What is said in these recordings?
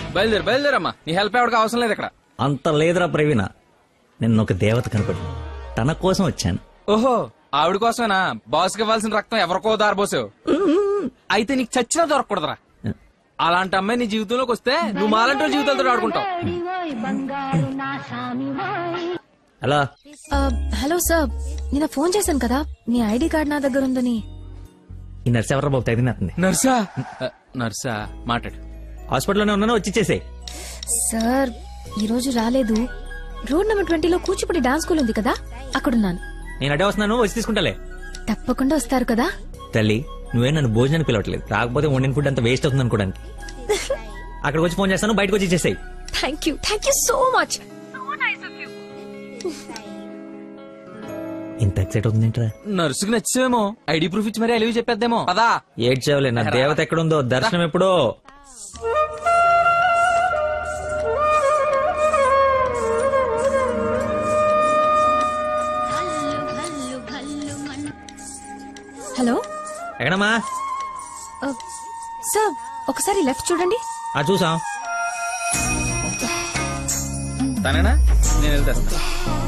బయలుదేరు బయలుదేరమ్మా నీ హెల్ప్ ఎవరికి అవసరం లేదు ఇక్కడ అంత లేదురా ప్రవీణ నిన్న ఒక దేవత కనపడి తన కోసం వచ్చాను ఓహో ఆవిడ కోసమేనా బాస్ కి ఇవ్వాల్సిన రక్తం ఎవరికో దారబోసావు అయితే నీకు చచ్చినా దొరకకూడదురా అలాంటి అమ్మాయి నీ జీవితంలోకి వస్తే నువ్వు మాలంటి వాళ్ళ జీవితాలతో ఆడుకుంటావు అలా హలో సార్ నిన్న ఫోన్ చేశాను కదా మీ ఐడి కార్డ్ నా దగ్గర ఉందని ఈ నర్స్ ఎవరు బాబు తగినట్టుంది నర్సా ఆ, నర్సా మాట్లాడు హాస్పిటల్లోనే ఉన్నాను వచ్చి ఇచ్చేసేయ్ సార్ ఈ రోజు రాలేదు రోడ్ నెంబర్ ట్వంటీలో కూచిపూడి డాన్స్ స్కూల్ ఉంది కదా అక్కడున్నాను నేను అడే వస్తున్నాను వచ్చి తీసుకుంటాలే తప్పకుండా వస్తారు కదా తల్లి నువ్వే నన్ను భోజనానికి పిలవట్లేదు రాకపోతే వండిన ఫుడ్ అంత వేస్ట్ అవుతుంది అనుకోడానికి అక్కడికి వచ్చి ఫోన్ చేస్తాను బయటకు వచ్చి ఇచ్చేసేయ్ thank you thank you so much ఇంత ఎక్సైట్ అవుతుంది ఏంట్రా నర్సుకి నచ్చేమో ఐడి ప్రూఫ్ ఇచ్చి మరీ అలివి చెప్పేద్దేమో పదా ఏడ్చావులే నా దేవత ఎక్కడుందో దర్శనం ఎప్పుడో హలో ఎక్కడమ్మా సార్ ఒకసారి లెఫ్ట్ చూడండి ఆ చూసాం తనేనా నేను వెళ్తాను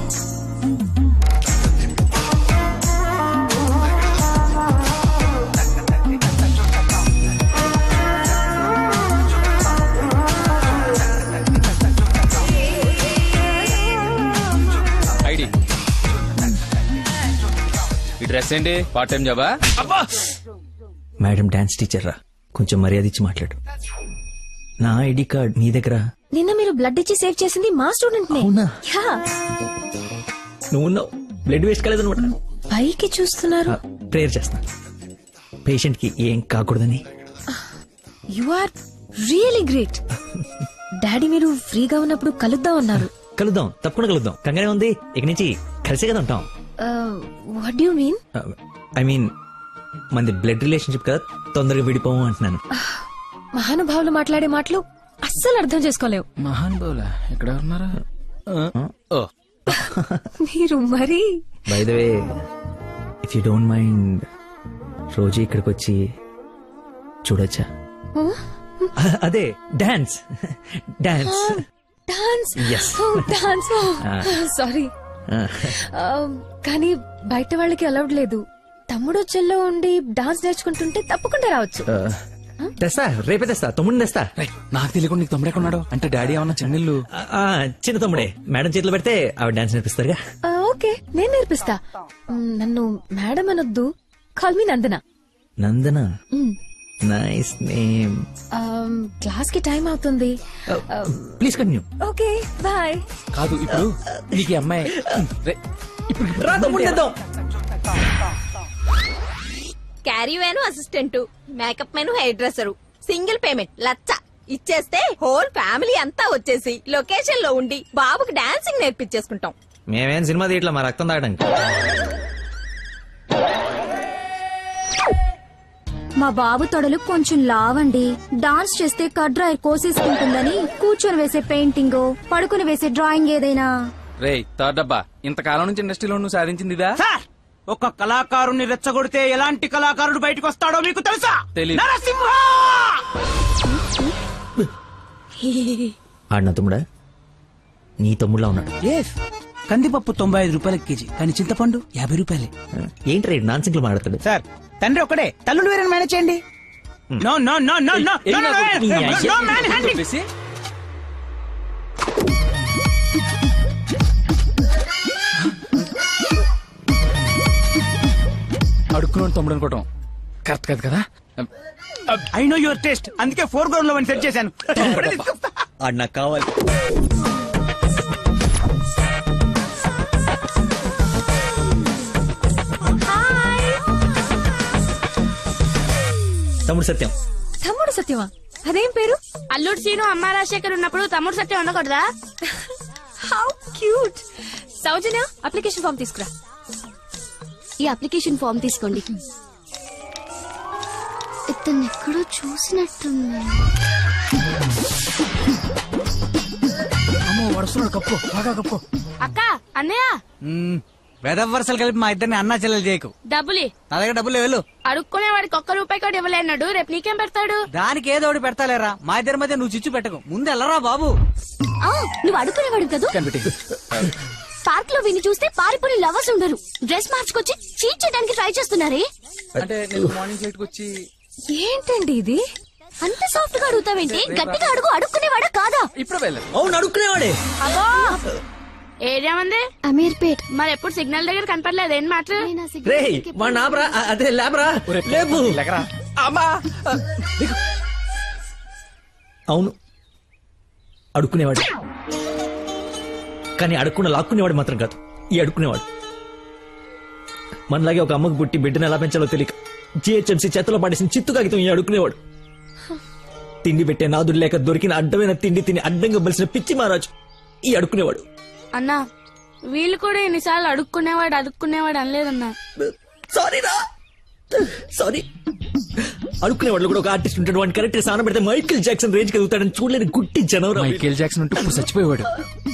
ఐడి ఈ డ్రెస్ ఏంటి పార్ట్ టైం జాబా మేడం డాన్స్ టీచర్ రా కొంచెం మర్యాద ఇచ్చి మాట్లాడు నా ఐడి కార్డ్ నీ దగ్గర నిన్న మీరు బ్లడ్ ఇచ్చి సేవ్ చేసింది మా స్టూడెంట్ నే అవునా? యా నువ్వు ఉన్నావు బ్లడ్ వేస్ట్ కాలేదు అనమాట పైకి చూస్తున్నారు ప్రేయర్ చేస్తా పేషెంట్ కి ఏం కాకూడదని you are really great daddy మీరు ఫ్రీగా ఉన్నప్పుడు కలుద్దాం అన్నారు కలుద్దాం తప్పకుండా కలుద్దాం కంగానే ఉంది ఇక నుంచి కలిసే కదా ఉంటాం what you mean I mean మనది బ్లడ్ రిలేషన్షిప్ కదా తొందరగా విడిపోము అంటున్నాను మహానుభావులు మాట్లాడే మాటలు అస్సలు అర్థం చేసుకోలేవు మహాన్ బౌలా ఎక్కడ ఉన్నారా ఓ మీరు మరీ by the way if you don't mind రోజు ఇక్కడికి వచ్చి చూడొచ్చా అ- అదే dance dance dance Yes. Dance sorry కానీ బయట వాళ్ళకి అలౌడ్ లేదు తమ్ముడు చెల్లో ఉండి డాన్స్ నేర్చుకుంటుంటే తప్పకుండా రావచ్చు తెస్తా రేపే తెస్తా తమ్ముడిని తెస్తా రేయ్, నాకు తెలియకుండా నీకు తమ్ముడు ఎక్కడున్నాడు అంటే డాడీ ఏమన్నా చెన్నెళ్ళు ఆ, ఆ, చిన్న తమ్ముడే మేడం చేతిలో పెడితే ఆవిడ డాన్స్ నేర్పిస్తారుగా ఆ, ఓకే నేను నేర్పిస్తా మ్, నన్ను మేడం అనొద్దు కాల్ మీ నందన నందన మ్, నైస్ నేమ్ ఆమ్, క్లాస్ కి టైం అవుతుంది ప్లీజ్ కంటిన్యూ ఓకే బాయ్ కాదు ఇప్పుడు నీకు ఈ అమ్మాయి రే, ఇప్పుడు రా తమ్ముడిని తెద్దాం caravan assistant makeup man hair dresser single payment లచ్చ ఇచ్చేస్తే హోల్ ఫ్యామిలీ అంతా వచ్చేసి లొకేషన్ లో ఉండి బాబుకి డాన్సింగ్ నేర్పించేసుకుంటాం మేమేం సినిమా తీయట్లా మా రక్తం తాగడానికి మా బాబు తొడలు కొంచెం లావండి డాన్స్ చేస్తే కట్ డ్రైర్ కోసేసుకుంటుందని కూర్చొని వేసే పెయింటింగ్ పడుకుని వేసే డ్రాయింగ్ ఏదైనా రే థర్డ్ డబ్బా ఇంతకాలం నుంచి ఇండస్ట్రీలో నువ్వు సాధించింది ఇదా సార్ ఒక కళాకారుని రెచ్చగొడితే ఎలాంటి కళాకారుడు బయటకు వస్తాడో మీకు తెలుసా తెలీదు. నరసింహ ఆడిన తమ్ముడా నీ తమ్ముడులా ఉన్నాడు ఎస్ కందిపప్పు తొంభై ఐదు రూపాయల కేజీ కానీ చింతపండు యాభై రూపాయలే ఏంటి రేడు నాన్ సింగ్లు మాడతాడు సార్ తండ్రి ఒకడే తల్లులు వేరే మేనేజ్ చేయండి no no no no no ఏయ్, ఏయ్, నాకు నీ అయ్య- నో మ్యాన్ హ్యాండింగ్ చెప్పేసి అడుక్కున్నాడు తమ్ముడు అనుకోవటం కరెక్ట్ కాదు కదా ఐ నో యువర్ టేస్ట్ అందుకే ఫోర్ గ్రౌండ్ లో సెట్ చేశాను ఇప్పుడే తీసుకొస్తా. ఆడు నాకు కావాలి తమ్ముడు సత్యం తమ్ముడు సత్యమా అదేం పేరు అల్లుడు సీను అమ్మ రాజశేఖర్ ఉన్నప్పుడు తమ్ముడు సత్యం ఉండకూడదా how cute Soujanya application form తీసుకురా ఈ అప్లికేషన్ ఫామ్ తీసుకోండి ఇతను ఎక్కడో చూసినట్టుంది అమ్మో వరుస్తున్నాడు కప్పు బాగా కప్పు అక్క అన్నయ్య వెదవరసలు కలిపి మా ఇద్దరిని అన్నా చెల్లెలు చేయకు డబ్బులి నా దగ్గర డబ్బులు వెళ్ళు అడుక్కునే వాడికి ఒక్క రూపాయి కూడా ఇవ్వలేనాడు రేపు నీకేం పెడతాడు దానికి ఏదో ఒకటి పెడతాలేరా మా ఇద్దరి మధ్య నువ్వు చిచ్చు పెట్టకు ముందు వెళ్ళరా బాబు ఆ, నువ్వు అడుగునేవాడు కదా పార్క్ లో విని చూస్తే పారిపోయి లవర్స్ ఉండరు డ్రెస్ మార్చుకొచ్చి చీట్ చేయడానికి ట్రై చేస్తున్నారే అంటే నేను మార్నింగ్ ఫ్లైట్ వచ్చి ఏంటండి ఇది అంత సాఫ్ట్ గా అడుగుతావేంటి గట్టిగా అడుగు అడుక్కునేవాడా కాదా ఇప్పుడు వెళ్ళాను అవును అడుక్కునేవాడే అబ్బో ఏరియా ఉంది అమీర్పేట్ మరి ఎప్పుడు సిగ్నల్ దగ్గర కనపడలేదు ఏం మాట రే వాడు నాబ్రా అ- అదే లేబ్రా లేపు అమ్మా అవును అడుక్కునేవాడు కానీ అడుక్కున్న లాక్కునేవాడు మాత్రం కాదు ఈ అడుక్కునేవాడు మనలాగే ఒక అమ్మకు పుట్టి బిడ్డను ఎలా పెంచాలో తెలియక జిహెచ్ఎంసీ చేతిలో పడేసిన చిత్తు కాగితం ఈ అడుక్కునేవాడు తిండి పెట్టే నాదుడు లేక దొరికిన అడ్డమైన తిండి తిని అడ్డంగా బలిసిన పిచ్చి మహారాజు ఈ అడుక్కునేవాడు అన్నా వీళ్ళు కూడా ఎన్నిసార్లు అడుక్కునేవాడు అడుక్కునేవాడు అనలేదన్నా సారీ రా సారీ అడుక్కునేవాడు కూడా ఒక ఆర్టిస్ట్ ఉంటాడు వాడిని కరెక్ట్ సాన పెడితే మైకిల్ జాక్సన్ రేంజ్ ఎదుగుతాడని చూడలేని గుట్టి జనవరం మైకేల్ జాక్సన్ ఉంటే ఇప్పుడు చచ్చిపోయేవాడు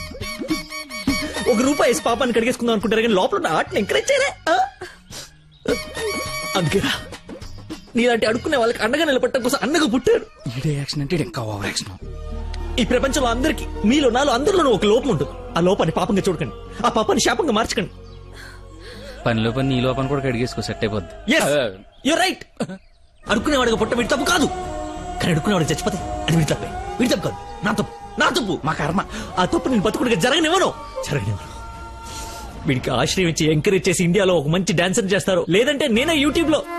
ఒక రూపాయి వేసి పాపాన్ని కడిగేసుకుందాం అనుకుంటారు కానీ లోపల ఉన్న ఆర్ట్ని ఎంకరేజ్ చేయలే ఆ? అందుకేరా నీలాంటి అడుక్కునే వాళ్ళకి అండగా నిలబట్టడం కోసం అండగా పుట్టాడు ఈడే యాక్షన్ అంటే ఈడు ఇంకా ఓవర్ యాక్షన్ ఈ ప్రపంచంలో అందరికి మీలో నాలో అందరిలోనూ ఒక లోపం ఉంటుంది ఆ లోపాన్ని పాపంగా చూడకండి ఆ పాపాన్ని శాపంగా మార్చకండి పనిలో పని నీ లోపల కూడా కడిగేసుకో సెట్ అయిపోద్ది యు రైట్ అడుక్కునేవాడిగా పుట్ట వీడి తప్పు కాదు కానీ అడుక్కునేవాడికి చచ్చిపోతే అది వీడి తప్పే వీడి తప్పు కాదు నా తప్పు నా తప్పు మా కర్మ ఆ తప్పు నేను బతుకుడిగా జరగనివ్వను జరగనివ్వను వీడికి ఆశ్రయం ఇచ్చి ఎంకరేజ్ చేసి ఇండియాలో ఒక మంచి డాన్సర్ చేస్తారు లేదంటే నేనే యూట్యూబ్ లో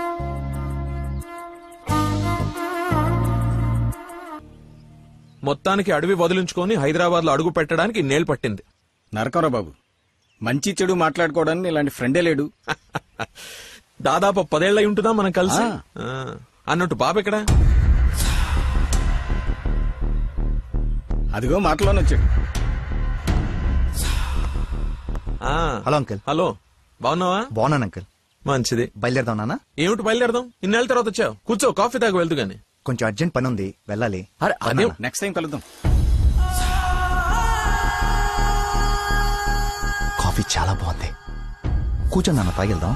మొత్తానికి అడవి వదిలించుకొని హైదరాబాద్ లో అడుగు పెట్టడానికి నేలు పట్టింది నరకరా బాబు మంచి చెడు మాట్లాడుకోవడానికి ఇలాంటి ఫ్రెండే లేడు దాదాపు పదేళ్ళై ఉంటుందా మనం కలిసి ఆ. ఆ. అన్నట్టు బాబు ఎక్కడ అదిగో మాటలోనే వచ్చాడు ఆ. హలో అంకుల్ హలో బాగున్నావా బాగున్నాను అంకుల్ మంచిది బయలుదేరదాం నాన్న ఏమిటి బయలుదేరదాం ఇన్నేళ్ళ తర్వాత వచ్చావు కూర్చో కాఫీ తాగి వెళ్తూ గాని కొంచెం అర్జెంట్ పని ఉంది వెళ్ళాలి అరే, అదే నాన్న. నెక్స్ట్ టైం కలుద్దాం కాఫీ చాలా బాగుంది కూర్చో నాన్న పైకి వెళ్దాం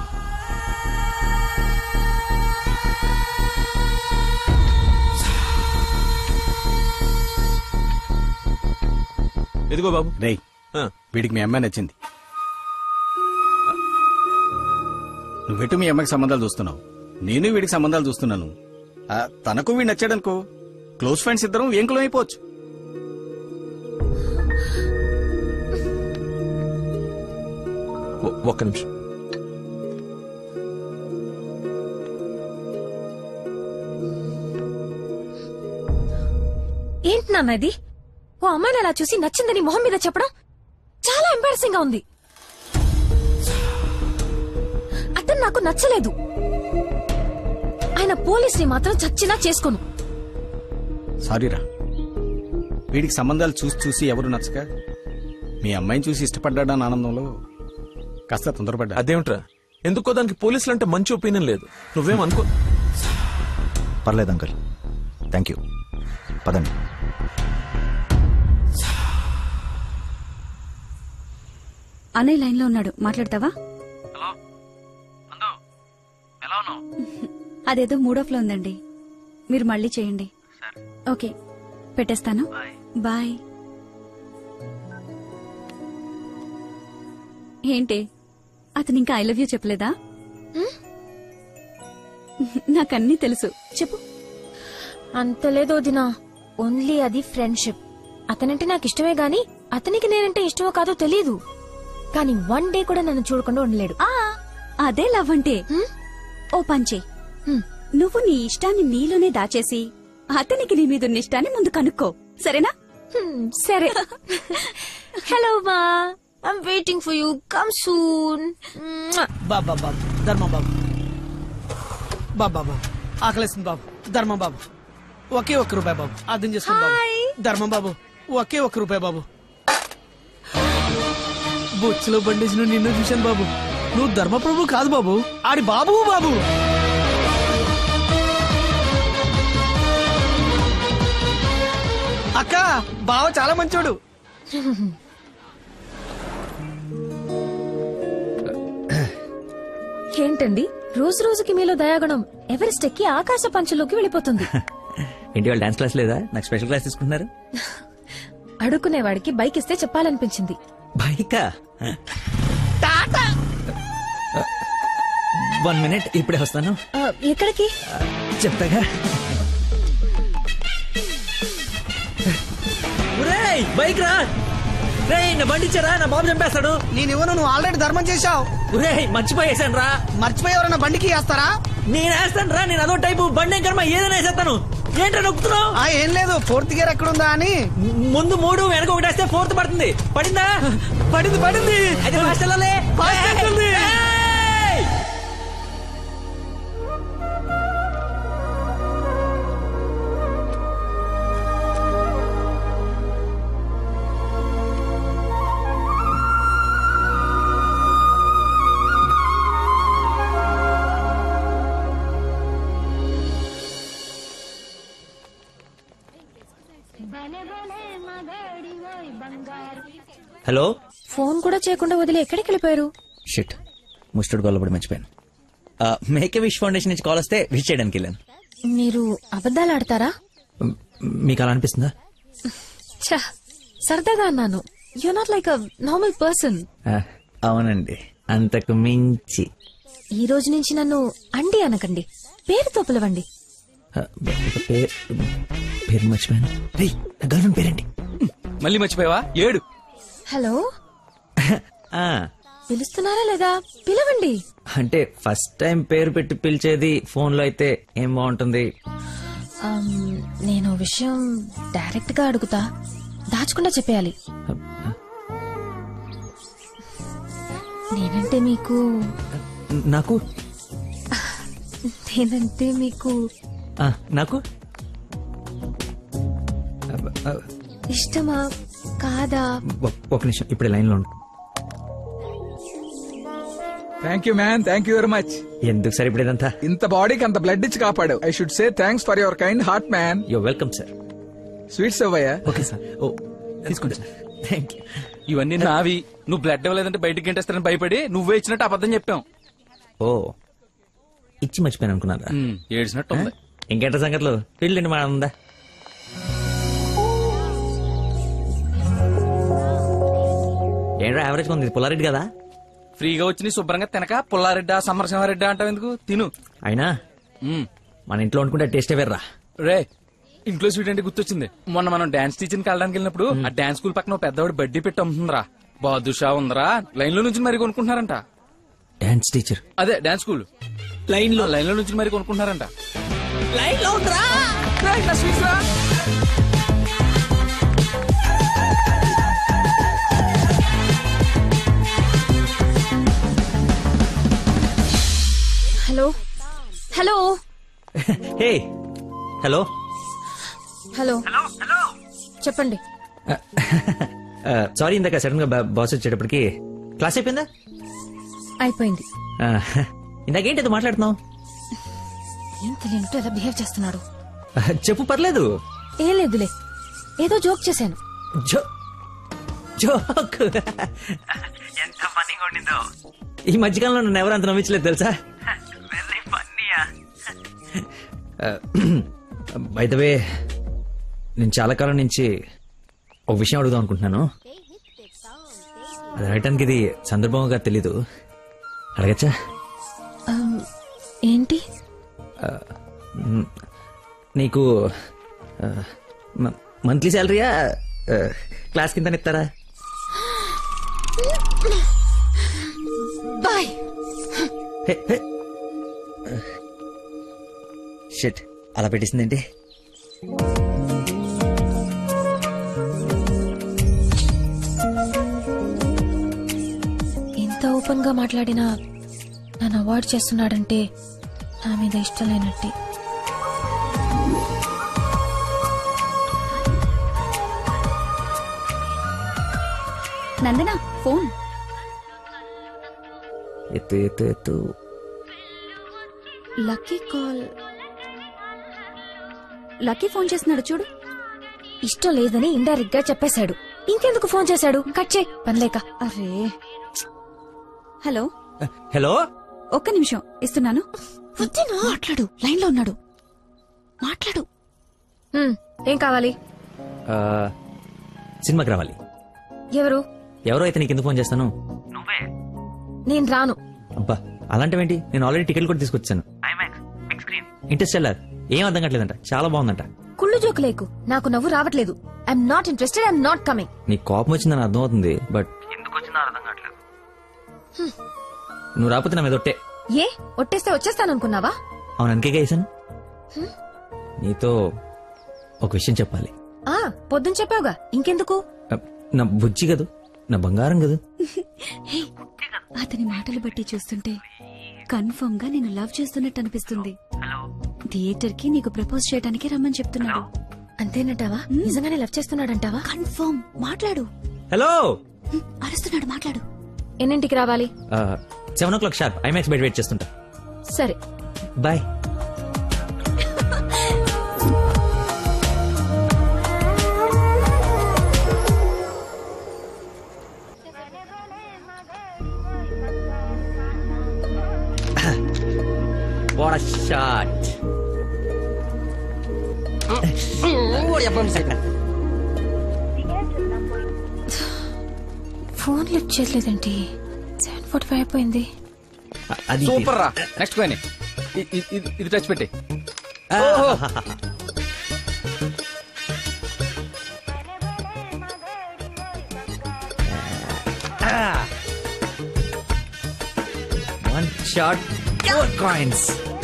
ఎదిగో బాబు రేయ్ ఆ. వీడికి మీ అమ్మాయి నచ్చింది నువ్వెటు మీ అమ్మాయికి సంబంధాలు చూస్తున్నావు నేను వీడికి సంబంధాలు చూస్తున్నాను ఆ, తనకు వీడు నచ్చాడనుకో క్లోజ్ ఫ్రెండ్స్ ఇద్దరం ఏంకులం అయిపోవచ్చు ఒ- ఒక్క నిమిషం ఏంటి నాన్న ఇది ఓ అమ్మాయిని అలా చూసి నచ్చిందని మొహం మీద చెప్పడం చాలా ఎంబారసింగ్ గా ఉంది అతను నాకు నచ్చలేదు ఆయన పోలీస్ని మాత్రం చచ్చినా చేసుకోను సారీరా వీడికి సంబంధాలు చూసి చూసి ఎవరు నచ్చక మీ అమ్మాయిని చూసి ఇష్టపడ్డాడని ఆనందంలో కాస్త తొందరపడ్డా అదేమిట్రా ఎందుకో దానికి పోలీసులు అంటే మంచి ఒపీనియన్ లేదు నువ్వేం అనుకో పర్లేదు అంకుల్ థ్యాంక్ యూ పదండి అన్నయ్య లైన్ లో ఉన్నాడు మాట్లాడతావా అదేదో మూడో ఫ్లో ఉందండి మీరు మళ్ళీ చేయండి ఓకే పెట్టేస్తాను బాయ్ ఏంటి అతను ఇంకా ఐ లవ్ యూ చెప్పలేదా నాకన్నీ తెలుసు చెప్పు అంత లేదు వదినా ఓన్లీ అది ఫ్రెండ్షిప్ అతనంటే నాకు ఇష్టమే గాని అతనికి నేనంటే ఇష్టమో కాదో తెలియదు కానీ వన్ డే కూడా నన్ను చూడకుండా ఉండలేడు ఆ అదే లవ్ అంటే హ్మ్? ఓ పంచే హ్మ్. నువ్వు నీ ఇష్టాన్ని నీలోనే దాచేసి అతనికి నీ మీద ఉన్న ఇష్టాన్ని ముందు కనుక్కో సరేనా హ్మ్, సరే హలో మా I'm waiting for you come soon బాబా బాబు ధర్మం బాబు బాబా బాబు ఆకలేస్తుంది బాబు ధర్మం బాబు ఒకే ఒక్క రూపాయి బాబు అర్థం చేసుకోండి బాబు ధర్మం బాబు ఒకే ఒక్క రూపాయి బాబు బొచ్చులో బండేసిన నిన్ను చూశాను బాబు నువ్వు ధర్మప్రభు కాదు బాబు ఆడి బాబు బాబు అక్క బావ చాలా మంచోడు ఏంటండి రోజు రోజుకి మీలో దయాగుణం ఎవరెస్ట్ ఎక్కి ఆకాశ పంచలోకి వెళ్ళిపోతుంది ఏంటి వాళ్ళు డాన్స్ క్లాస్ లేదా నాకు స్పెషల్ క్లాస్ తీసుకుంటున్నారు అడుక్కునేవాడికి బైక్ ఇస్తే చెప్పాలనిపించింది బైకా వన్ మినిట్ ఇప్పుడే వస్తాను ఆ, ఎక్కడికి చెప్తాగా ఒరేయ్, బైక్ రా రేయ్ నా బండి ఇచ్చారా నా బాబు చంపేస్తాడు నేను ఇవ్వను నువ్వు ఆల్రెడీ ధర్మం చేశావు ఒరేయ్ మర్చిపోయేసాను రా మర్చిపోయి ఎవరన్నా బండికి వేస్తారా నేను వేస్తాను రా నేను అదో టైపు బండి ఏం కర్మ ఏదైనా వేసేస్తాను ఏంట్రా నొక్కుతున్నావు ఆ ఏం లేదు ఫోర్త్ గేర్ ఎక్కడుందా అని ముందు మూడు వెనక ఒకటి వేస్తే ఫోర్త్ పడుతుంది పడిందా పడింది పడింది అయితే ఫాస్ట్ వెళ్ళాలి Fast వెళ్తుంది. ఏయ్! హలో ఫోన్ కూడా చేయకుండా వదిలి ఎక్కడికి వెళ్ళిపోయారు షిట్ ముస్టర్డ్ గొల్లబడి మర్చిపోయాను మేకే విష్ ఫౌండేషన్ నుంచి కాల్ వస్తే విష్ చేయడానికి వెళ్ళాను మీరు అబద్ధాలు ఆడతారా మ్, మీకు అలా అనిపిస్తుందా ఛ, సరదాగా అన్నాను you not like a normal person ఆ, అవునండి అంతకు మించి ఈ రోజు నుంచి నన్ను అండి అనకండి పేరుతో పిలవండి ఆ, ఇక పేరు పేరు మర్చిపోయాను రే నా గర్ల్ పేరేంటి మళ్ళీ మర్చిపోయావా ఏడు హలో ఆ, పిలుస్తున్నారా లేదా పిలవండి అంటే ఫస్ట్ టైం పేరు పెట్టి పిలిచేది ఫోన్ లో అయితే ఏం బాగుంటుంది ఆమ్, నేను ఓ విషయం డైరెక్ట్ గా అడుగుతా దాచకుండా చెప్పేయాలి నేనంటే మీకు నాకు నేనంటే మీకు ఆ, నాకు అబ్బ, ఆ, ఇష్టమా కాదా ఒ- ఒక నిమిషం ఇప్పుడే లైన్ లో ఉండు thank you man thank you very much ఎందుకు సార్ ఇప్పుడు ఇదంతా ఇంత బాడీకి అంత బ్లడ్ ఇచ్చి కాపాడు I should say thanks for your kind heart man yo welcome sir sweets అవ్వయ్యా ఓకే సార్ ఓ తీసుకోండి సార్ థ్యాంక్ యూ ఇవన్నీ నావి నువ్వు బ్లడ్ ఇవ్వలేదంటే బయటికి గంటేస్తారని భయపడి నువ్వే ఇచ్చినట్టు అబద్ధం చెప్పాం ఓ ఇచ్చి మర్చిపోయాను అనుకున్నారా ఉమ్, ఏడ్చినట్టు ఉంది ఇంకేంట సంగతులు వెళ్ళండి మా ఉందా ఏంట్రా యావరేజ్ ఉంది పుల్లారెడ్డి కదా ఫ్రీగా వచ్చి నీ శుభ్రంగా తినక పుల్లారెడ్డా సమరసింహారెడ్డా అంటావు ఎందుకు తిను అయినా ఉమ్. మన ఇంట్లో అనుకుంటే టేస్టే వేర్రా రే ఇంట్లో స్వీట్ అంటే గుర్తొచ్చింది మొన్న మనం డాన్స్ టీచర్కి వెళ్ళడానికి వెళ్ళినప్పుడు ఆ డాన్స్ స్కూల్ పక్కన ఓ పెద్దవాడు బడ్డీ పెట్టి అమ్ముతుందిరా బాదుషా ఉందరా లైన్ లో నుంచి మరి కొనుక్కుంటున్నారంట డాన్స్ టీచర్ అదే డాన్స్ స్కూల్ లైన్ లో లైన్ లో నుంచి మరి కొనుక్కుంటున్నారంట లైన్ లో ఉందిరా రేయ్, నా sweets రా. Hello hello hey hello hello చెప్పండి సారీ ఇందాక సడన్ గా బాస్ వచ్చేటప్పటికి క్లాస్ అయిపోయిందా అయిపోయింది ఆ, ఇందాకేంటి ఏదో మాట్లాడుతున్నావు ఏం తెలియనట్టు ఎలా బిహేవ్ చేస్తున్నాడు ఆ, చెప్పు పర్లేదు ఏం లేదులే ఏదో జోక్ చేశాను జో జోక్ ఎంత ఫన్నీగా ఉండిందో ఈ మధ్యకాలంలో నన్ను ఎవరు అంత నమ్మించలేదు తెలుసా బై ద వే నేను చాలా కాలం నుంచి ఒక విషయం అడుగుదాం అనుకుంటున్నాను అది అడగటానికి ఇది సందర్భంగా తెలీదు అడగచ్చా ఆమ్, ఏంటి మ్, నీకు మంత్లీ శాలరీయా క్లాస్ కింద ఇస్తారా బాయ్ షిట్ అలా పెట్టేసిందేంటి ఇంత ఓపెన్ గా మాట్లాడినా నన్ను అవాయిడ్ చేస్తున్నాడంటే నా మీద ఇష్టం లేనట్టే నందన ఫోన్ ఎత్తు ఎత్తు ఎత్తు లక్కీ కాల్ లక్కీ ఫోన్ చేస్తున్నాడు చూడు ఇష్టం లేదని ఇండైరెక్ట్ గా చెప్పేశాడు ఇంకెందుకు ఫోన్ చేశాడు కట్ చే పనిలేక అరే హలో హలో ఒక్క నిమిషం ఇస్తున్నాను మాట్లాడు లైన్ లో ఉన్నాడు మాట్లాడు హ్మ్, ఏం కావాలి ఆ, సినిమాకి రావాలి ఎవరు ఎవరో అయితే నీకు ఎందుకు ఫోన్ చేస్తాను నేను రాను అబ్బా అలాంటివేంటి నేను ఆల్రెడీ టికెట్ కూడా తీసుకొచ్చాను ఇంట్రెస్ట్ వెళ్ళారు ఏం అర్థం కావట్లేదంట చాలా బాగుందంట కుళ్ళు జోకు లేకు నాకు నవ్వు రావట్లేదు I'm not interested I'm not coming నీ కోపం వచ్చిందని అర్థం అవుతుంది బట్ నువ్వు రాకపోతే నా మీద ఒట్టే ఏ ఒట్టేస్తే వచ్చేస్తాననుకున్నావా అవును అందుకే వేసాను నీతో ఒక విషయం చెప్పాలి ఆ పొద్దున చెప్పావుగా ఇంకెందుకు అ, నా బుజ్జి కదూ నా బంగారం కదూ హే, అతని మాటలు బట్టి చూస్తుంటే కన్ఫర్మ్ గా నేను లవ్ చేస్తున్నట్టు అనిపిస్తుంది థియేటర్ కి నీకు ప్రపోజ్ చేయడానికి రమ్మని చెప్తున్నాడు అంతేనంటావా నిజంగానే లవ్ చేస్తున్నాడంటావా కన్ఫర్మ్ మాట్లాడు హలో హ్మ్, అరుస్తున్నాడు మాట్లాడు ఎన్నింటికి రావాలి seven o'clock sharp IMAX బయట వెయిట్ చేస్తుంటా సరే bye What a shot! Phone lift చేయలేదండి సెవెన్ ఫార్టీ ఫైవ్ అయిపోయింది అది సూపర్ రా నెక్స్ట్ పైన ఇది టచ్ పెట్టి One shot, four coins.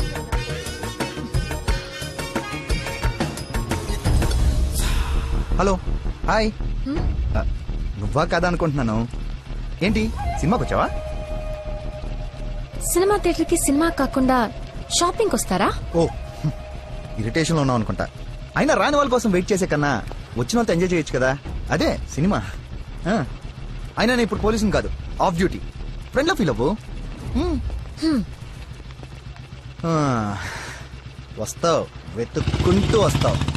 Hello hi ఆ, నువ్వా కదా అనుకుంటున్నాను ఏంటి సినిమాకి వచ్చావా సినిమా థియేటర్ కి సినిమా కాకుండా షాపింగ్ వస్తారా ఓ ఇరిటేషన్ లో ఉన్నావు అనుకుంటా అయినా రాని వాళ్ళ కోసం వెయిట్ చేసే కన్నా వచ్చిన వాళ్ళతో ఎంజాయ్ చేయొచ్చు కదా అదే సినిమా ఆ, అయినా నేను ఇప్పుడు పోలీసుని కాదు ఆఫ్ డ్యూటీ ఫ్రెండ్ లో ఫీల్ అవ్వు హ్మ్. ఆ, వస్తావు వెతుక్కుంటూ వస్తావు